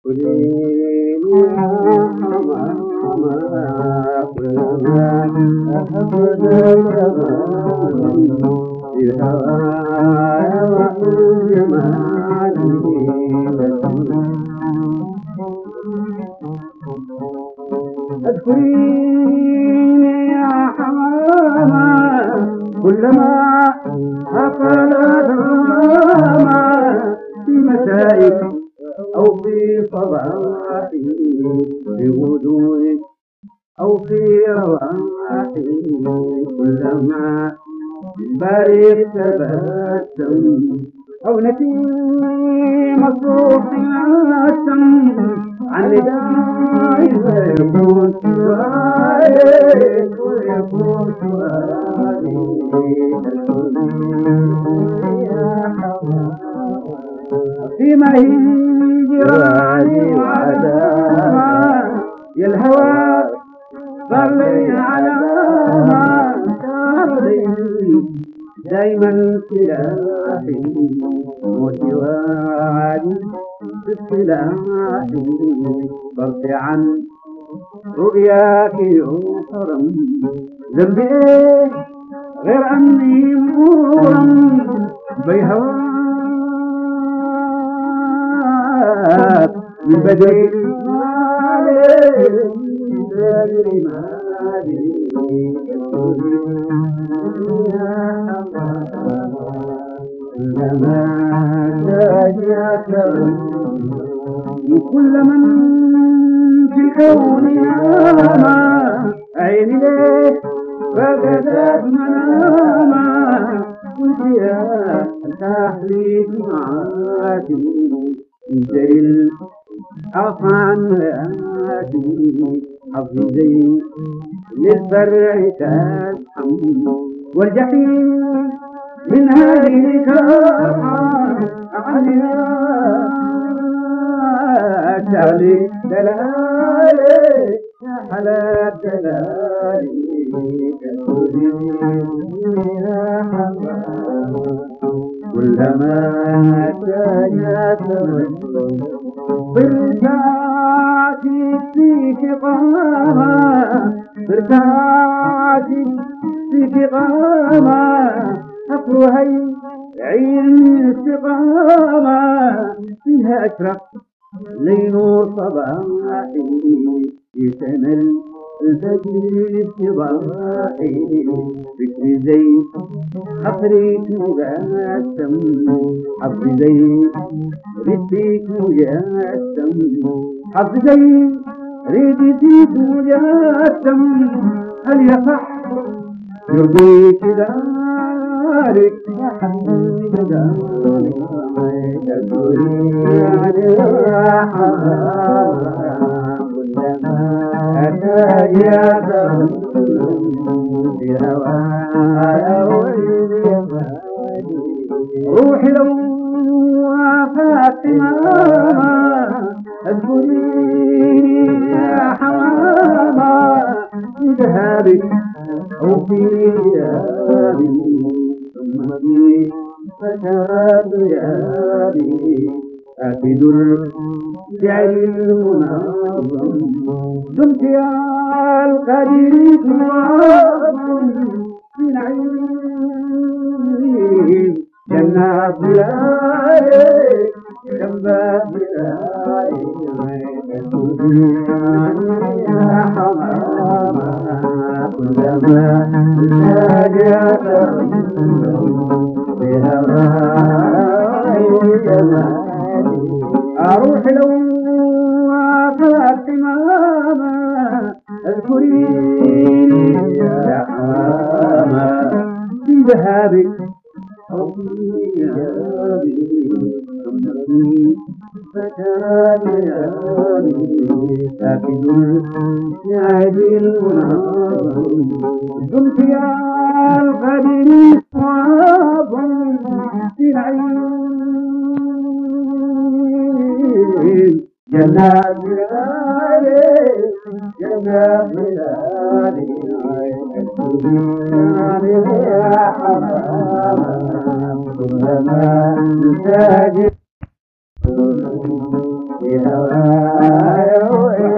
اذكريني يا حمامة كلما أقلت غمامة في مسائك أو في صباحي في غدوك أو في رواحي كلما بارك تبسم أو نسيم الصوح السم عن نداء فيكون سؤالي ويكون سؤالي فيما هي جيراني وعداما يا الهوى صلي على دايما سلاحي موتي وعدي بالسلاحي برضي عن رؤياك يحرم ذنبي إيه غير أني مغرم بهواك من بدري كل من في كوني أما عيني ليه فقدت مناما قلت يا تحليك معاتي جيل عفان هاتي حفظي للفرع تسحم والجحيم من هذه كرحة عنها تعلي دلالي حلا دلالي كلما كانت برتاتي فيك قاما برتاتي فيك قاما أفرهي عين استقامة فيها أشرق لنور صباحي يتمل الفجر صباحي فكري زي خطريك مقاسم حظي زي رديك مجاسم حظي زي رديك مجاسم هل يصح يرضيك ذلك يا حبيبي روحي لو فاطمة اذكريني يا حمامة بذهابك أو في ثيابي ثم بي فشرب يابي أكد الفعل المنظم دمت يا القدير في نعيم جنات بلادي جنبات بلادي يا حمامة كلما ناجت أروح لو فاطمة اذكريني يا حامة في ذهابك أو في إيابي فكان يابي ساكن الشعب المناظم دمت يا القدير صواب في العين جنات بلادي جنات بلادي يا حمام كلما تجد Yeah.